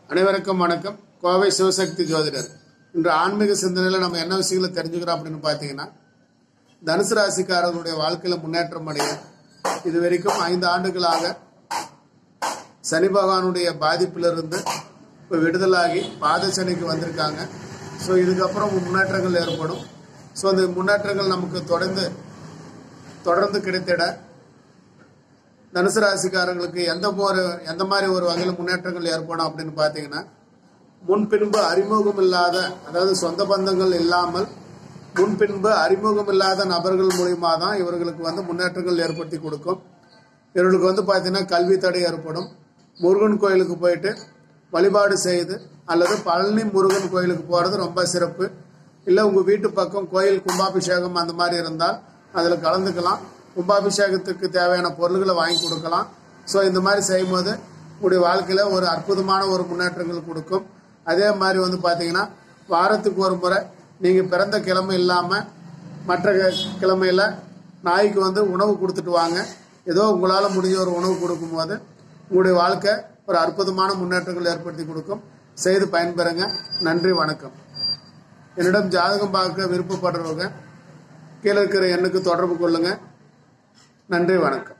அனைவருக்கும் வணக்கம் கோவை சிவசக்தி ஜோதிடர் இன்று ஆன்மீக சிந்தனையில் நம்ம என்ன விஷயங்களை தெரிஞ்சுக்கிறோம் அப்படின்னு பார்த்தீங்கன்னா தனுசு ராசிக்காரர்களுடைய வாழ்க்கையில முன்னேற்றம் அடைய இது வரைக்கும் ஐந்து ஆண்டுகளாக சனி பகவானுடைய பாதிப்பிலிருந்து இப்போ விடுதலாகி பாத சனிக்கு வந்திருக்காங்க ஸோ இதுக்கப்புறம் முன்னேற்றங்கள் ஏற்படும் ஸோ அந்த முன்னேற்றங்கள் நமக்கு தொடர்ந்து தொடர்ந்து கிடைத்திட தனுசு ராசிக்காரர்களுக்கு எந்த ஒரு எந்த மாதிரி ஒரு வகையில் முன்னேற்றங்கள் ஏற்படும் அப்படின்னு பார்த்தீங்கன்னா முன்பின்பு அறிமுகம் இல்லாத அதாவது சொந்த பந்தங்கள் இல்லாமல் முன்பின்பு அறிமுகம் இல்லாத நபர்கள் மூலியமா தான் இவர்களுக்கு வந்து முன்னேற்றங்கள் ஏற்படுத்தி கொடுக்கும் இவர்களுக்கு வந்து பார்த்தீங்கன்னா கல்வி தடை ஏற்படும் முருகன் கோயிலுக்கு போயிட்டு வழிபாடு செய்து அல்லது பழனி முருகன் கோயிலுக்கு போகிறது ரொம்ப சிறப்பு இல்லை உங்கள் வீட்டு பக்கம் கோயில் கும்பாபிஷேகம் அந்த மாதிரி இருந்தால் அதில் கலந்துக்கலாம் கும்பாபிஷேகத்துக்கு தேவையான பொருள்களை வாங்கி கொடுக்கலாம் ஸோ இந்த மாதிரி செய்யும்போது உங்களுடைய வாழ்க்கையில் ஒரு அற்புதமான ஒரு முன்னேற்றங்கள் கொடுக்கும் அதே மாதிரி வந்து பார்த்தீங்கன்னா வாரத்துக்கு ஒரு முறை நீங்கள் பிறந்த கிழமை இல்லாமல் மற்ற கி- கிழமையில நாய்க்கு வந்து உணவு கொடுத்துட்டு வாங்க ஏதோ உங்களால் முடிஞ்ச ஒரு உணவு கொடுக்கும்போது உங்களுடைய வாழ்க்கை ஒரு அற்புதமான முன்னேற்றங்கள் ஏற்படுத்தி கொடுக்கும் செய்து பயன்பெறுங்க நன்றி வணக்கம் என்னிடம் ஜாதகம் பார்க்க விருப்பப்படுறவங்க கீழே இருக்கிற எண்ணுக்கு தொடர்பு கொள்ளுங்க நன்றி வணக்கம்